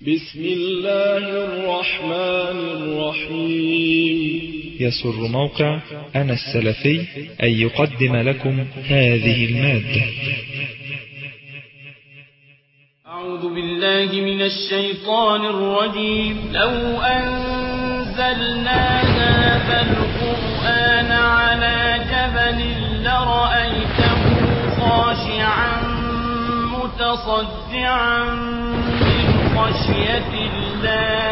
بسم الله الرحمن الرحيم يسر موقع أنا السلفي أن يقدم لكم هذه المادة أعوذ بالله من الشيطان الرجيم لو أنزلنا هذا القرآن على جبل لرأيته خاشعا متصدعا من خشية الله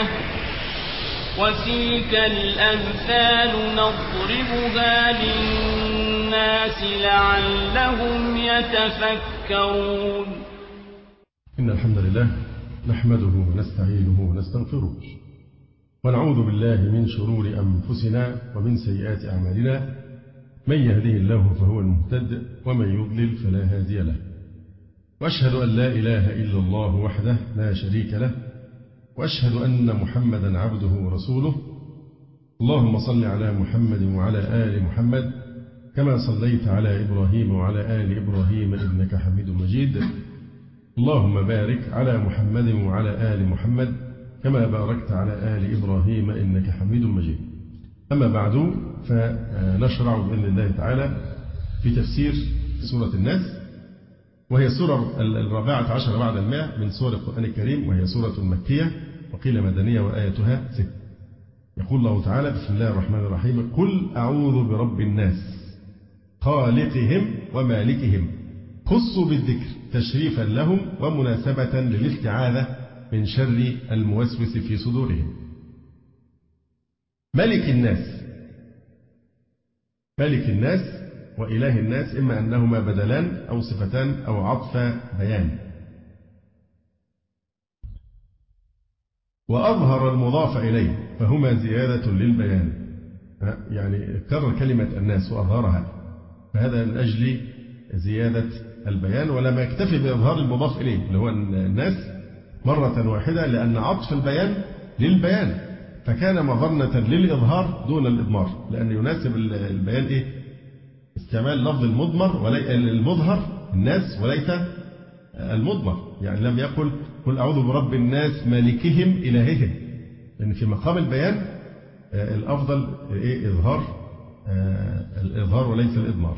وتلك الأمثال نضربها للناس لعلهم يتفكرون إن الحمد لله نحمده ونستعينه ونستغفره ونعوذ بالله من شرور أنفسنا ومن سيئات أعمالنا من يهده الله فهو المهتد ومن يضلل فلا هادي له وأشهد أن لا إله إلا الله وحده لا شريك له وأشهد أن محمدا عبده ورسوله اللهم صل على محمد وعلى آل محمد كما صليت على إبراهيم وعلى آل إبراهيم إنك حميد مجيد اللهم بارك على محمد وعلى آل محمد كما باركت على آل إبراهيم إنك حميد مجيد أما بعد فنشرع بإذن الله تعالى في تفسير سورة الناس وهي السورة الرابعة عشر بعد المئة من سور القرآن الكريم وهي سورة مكية وقيل مدنية وآيتها ست يقول الله تعالى بسم الله الرحمن الرحيم قل أعوذ برب الناس خالقهم ومالكهم خصوا بالذكر تشريفا لهم ومناسبة للاستعاذة من شر الموسوس في صدورهم ملك الناس ملك الناس وإله الناس إما أنهما بدلان أو صفتان أو عطف بيان وأظهر المضاف إليه فهما زيادة للبيان يعني كرر كلمة الناس وأظهرها فهذا من أجل زيادة البيان ولم يكتفي بإظهار المضاف إليه اللي هو الناس مرة واحدة لأن عطف البيان للبيان فكان مظنة للإظهار دون الإضمار لأن يناسب البيان إيه؟ استعمال لفظ المضمر ولي المظهر الناس وليس المضمر يعني لم يقل قل أعوذ برب الناس مالكهم إلههم لأن في مقام البيان الأفضل إيه إظهار الإظهار وليس الإضمار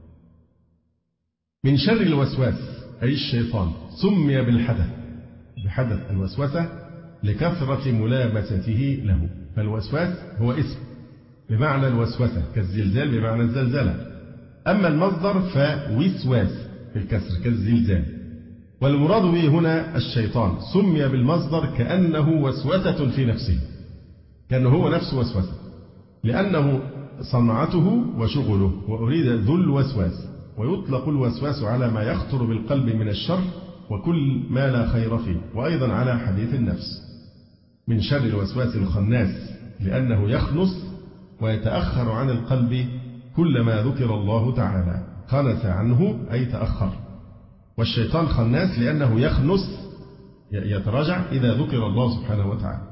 من شر الوسواس أي الشيطان سمي بالحدث بحدث الوسوسة لكثرة ملامسته له فالوسواس هو اسم بمعنى الوسوسة كالزلزال بمعنى الزلزلة أما المصدر فوسواس بالكسر كالزلزال والمراد به هنا الشيطان سمي بالمصدر كأنه وسوسة في نفسه كأنه هو نفسه وسوسة لأنه صنعته وشغله وأريد ذو الوسواس ويطلق الوسواس على ما يخطر بالقلب من الشر وكل ما لا خير فيه وأيضا على حديث النفس من شر الوسواس الخناس لأنه يخنس ويتأخر عن القلب كلما ذكر الله تعالى خنس عنه أي تأخر والشيطان خناس لأنه يخنس يتراجع إذا ذكر الله سبحانه وتعالى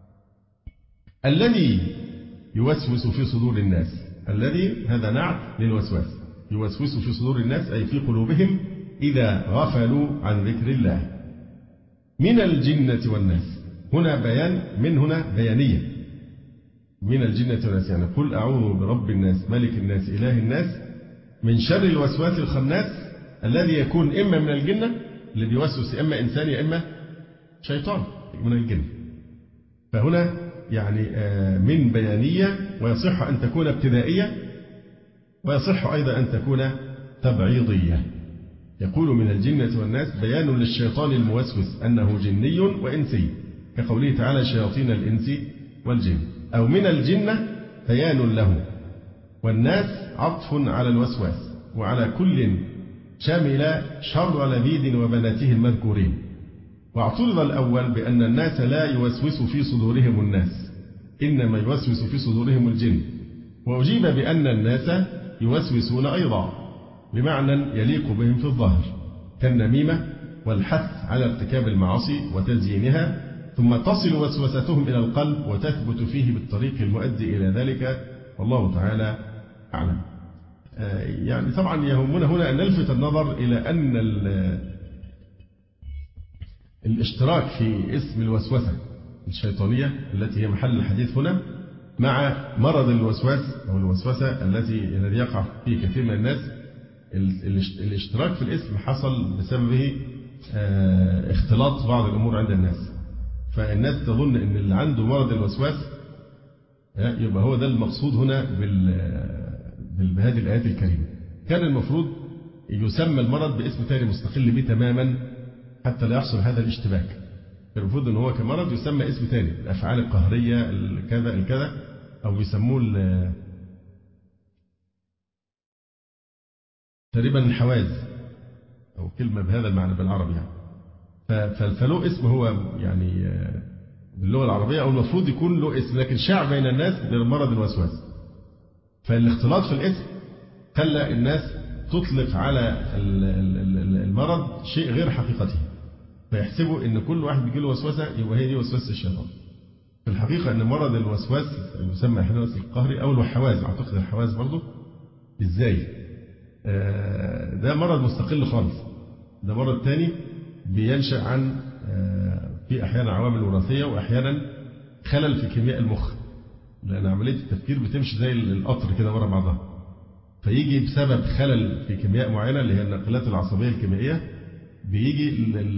الذي يوسوس في صدور الناس الذي هذا نعت للوسواس يوسوس في صدور الناس أي في قلوبهم إذا غفلوا عن ذكر الله من الجنة والناس هنا بيان من هنا بيانية من الجنة والناس يعني قل أعوذ برب الناس ملك الناس إله الناس من شر الوسواس الخناس الذي يكون إما من الجنة اللي بيوسوس إما إنسان يا إما شيطان من الجن فهنا يعني من بيانية ويصح أن تكون ابتدائية ويصح أيضا أن تكون تبعيضية يقول من الجنة والناس بيان للشيطان الموسوس أنه جني وإنسي كقوله تعالى شياطين الإنس والجن أو من الجنة بيان له والناس عطف على الوسواس وعلى كل شمل شر لبيد وبناته المذكورين واعترض الأول بأن الناس لا يوسوس في صدورهم الناس إنما يوسوس في صدورهم الجن وأجيب بأن الناس يوسوسون أيضا بمعنى يليق بهم في الظاهر كالنميمة والحث على ارتكاب المعاصي وتزيينها ثم تصل وسوستهم إلى القلب وتثبت فيه بالطريق المؤدي إلى ذلك والله تعالى أعلم يعني طبعا يهمنا هنا أن نلفت النظر إلى أن الاشتراك في اسم الوسوسة الشيطانية التي هي محل الحديث هنا مع مرض الوسواس أو الوسوسة التي الذي يقع فيه كثير من الناس الاشتراك في الاسم حصل بسببه آه، اختلاط بعض الأمور عند الناس فالناس تظن أن اللي عنده مرض الوسواس يبقى هو ده المقصود هنا بهذه الآيات الكريمة كان المفروض يسمى المرض باسم ثاني مستقل به تماما حتى لا يحصل هذا الاشتباك المفروض ان هو كمرض يسمى اسم ثاني الافعال القهريه الكذا الكذا او بيسموه تقريبا الحواز او كلمه بهذا المعنى بالعربي يعني فله اسم هو يعني باللغه العربيه او المفروض يكون له اسم لكن شاع بين الناس بمرض الوسواس فالاختلاط في الاسم خلى الناس تطلق على المرض شيء غير حقيقته فيحسبوا ان كل واحد بيجي له وسوسه يبقى هي دي وسوسه الشيطان. في الحقيقه ان مرض الوسواس المسمى احيانا القهري او الحواز اعتقد الحواز برضه ازاي؟ آه، ده مرض مستقل خالص. ده مرض تاني بينشأ عن آه، في احيانا عوامل وراثيه واحيانا خلل في كيمياء المخ. لان عمليه التفكير بتمشي زي القطر كده ورا بعضها. فيجي بسبب خلل في كيمياء معينه اللي هي الناقلات العصبيه الكيميائيه بيجي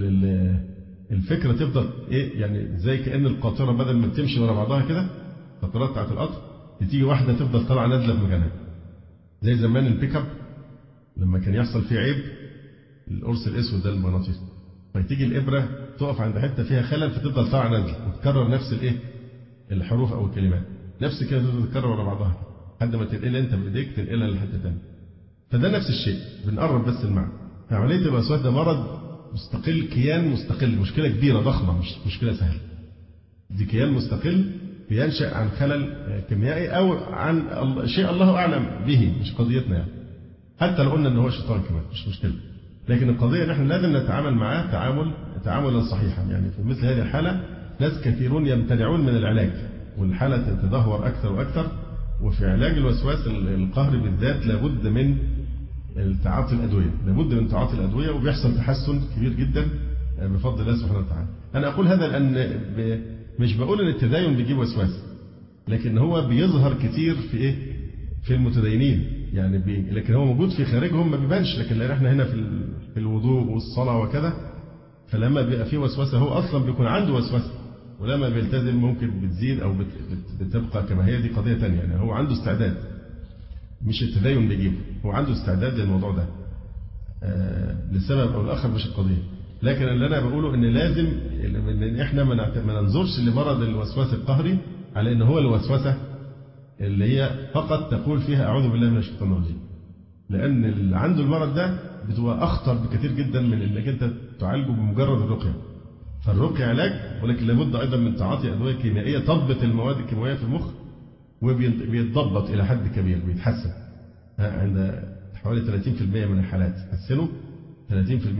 الفكره تفضل ايه يعني زي كان القاطره بدل ما تمشي ورا بعضها كده القطرات بتاعت القطر بتيجي واحده تفضل طالعه نازله في مكانها زي زمان البيك اب لما كان يحصل فيه عيب القرص الاسود ده المغناطيس فتيجي الابره تقف عند حته فيها خلل فتفضل طالعه نازله وتكرر نفس الايه الحروف او الكلمات نفس كده تفضل تتكرر ورا بعضها لحد ما تنقلها انت بايديك تنقلها لحته ثانيه فده نفس الشيء بنقرب بس المعنى عمليه الوسواس ده مرض مستقل كيان مستقل مشكلة كبيرة ضخمة مش مشكلة سهلة دي كيان مستقل بينشأ عن خلل كيميائي أو عن شيء الله أعلم به مش قضيتنا يعني حتى لو قلنا إن هو شيطان كمان مش مشكلة لكن القضية إن إحنا لازم نتعامل معاه تعامل تعاملا صحيحا يعني في مثل هذه الحالة ناس كثيرون يمتنعون من العلاج والحالة تتدهور أكثر وأكثر وفي علاج الوسواس القهري بالذات لابد من تعاطي الأدوية لابد من تعاطي الأدوية وبيحصل تحسن كبير جدا آه، بفضل الله سبحانه وتعالى أنا أقول هذا لأن مش بقول إن التدين بيجيب وسواس لكن هو بيظهر كتير في إيه في المتدينين يعني بي لكن هو موجود في خارجهم ما بيبانش لكن لأن احنا هنا في في الوضوء والصلاة وكذا فلما بيبقى فيه وسوسة هو أصلا بيكون عنده وسوسة ولما بيلتزم ممكن بتزيد أو بتبقى كما هي دي قضية ثانية يعني هو عنده استعداد مش التدين بيجيبه هو عنده استعداد للموضوع ده آه لسبب أو لآخر مش القضية لكن اللي أنا بقوله إن لازم إن إحنا ما ننظرش لمرض الوسواس القهري على إن هو الوسوسة اللي هي فقط تقول فيها أعوذ بالله من الشيطان الرجيم لأن اللي عنده المرض ده بتبقى أخطر بكثير جدا من إنك أنت تعالجه بمجرد الرقية فالرقية علاج ولكن لابد أيضا من تعاطي أدوية كيميائية تضبط المواد الكيماوية في المخ وبيتضبط إلى حد كبير بيتحسن عند حوالي 30% من الحالات تحسنوا 30%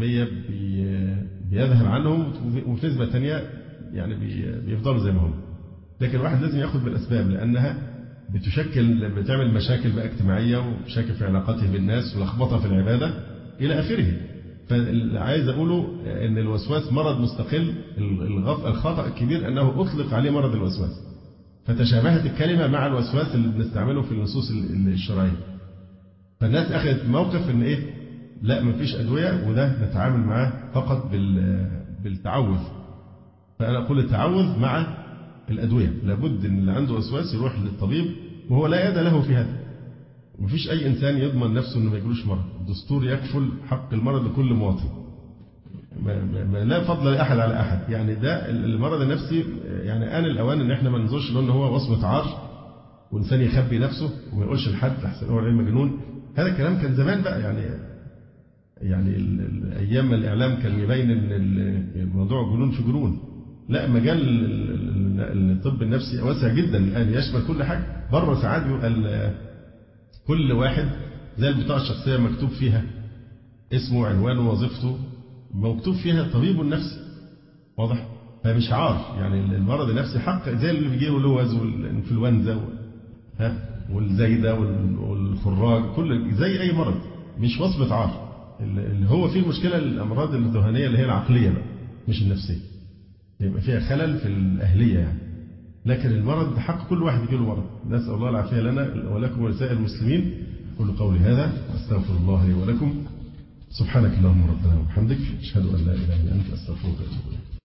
بيذهب عنهم وفي نسبة ثانية يعني بيفضلوا زي ما هم لكن الواحد لازم ياخذ بالأسباب لأنها بتشكل بتعمل مشاكل بقى اجتماعية ومشاكل في علاقاته بالناس ولخبطة في العبادة إلى آخره فعايز أقوله أن الوسواس مرض مستقل الخطأ الكبير أنه أطلق عليه مرض الوسواس فتشابهت الكلمة مع الوسواس اللي بنستعمله في النصوص الشرعية فالناس أخذت موقف إن إيه لا مفيش أدوية وده نتعامل معاه فقط بالتعوذ فأنا أقول التعوذ مع الأدوية لابد إن اللي عنده وسواس يروح للطبيب وهو لا يد له في هذا مفيش أي إنسان يضمن نفسه إنه ما يجيلوش مرض الدستور يكفل حق المرض لكل مواطن ما لا فضل لأحد على أحد يعني ده المرض النفسي يعني آن الأوان إن إحنا ما ننظرش له إن هو وصمة عار وإنسان يخبي نفسه وما يقولش لحد لحسن هو مجنون هذا الكلام كان زمان بقى يعني يعني أيام ما الإعلام كان يبين إن الموضوع جنون في جنون لا مجال الطب النفسي واسع جدا الآن يشمل كل حاجة بره ساعات بيبقى كل واحد زي البطاقة الشخصية مكتوب فيها اسمه وعنوانه وظيفته مكتوب فيها طبيب نفسي واضح فمش عار يعني المرض النفسي حق زي اللي بيجيه اللوز والانفلونزا ها والزايدة والخراج كل زي أي مرض مش وصمة عار اللي هو فيه المشكلة الأمراض الذهنية اللي هي العقلية بقى مش النفسية يبقى فيها خلل في الأهلية يعني لكن المرض حق كل واحد يجيله مرض نسأل الله العافية لنا ولكم ولسائر المسلمين كل قولي هذا أستغفر الله لي ولكم سبحانك اللهم ربنا وبحمدك أشهد أن لا إله إلا أنت أستغفرك وأتوب إليك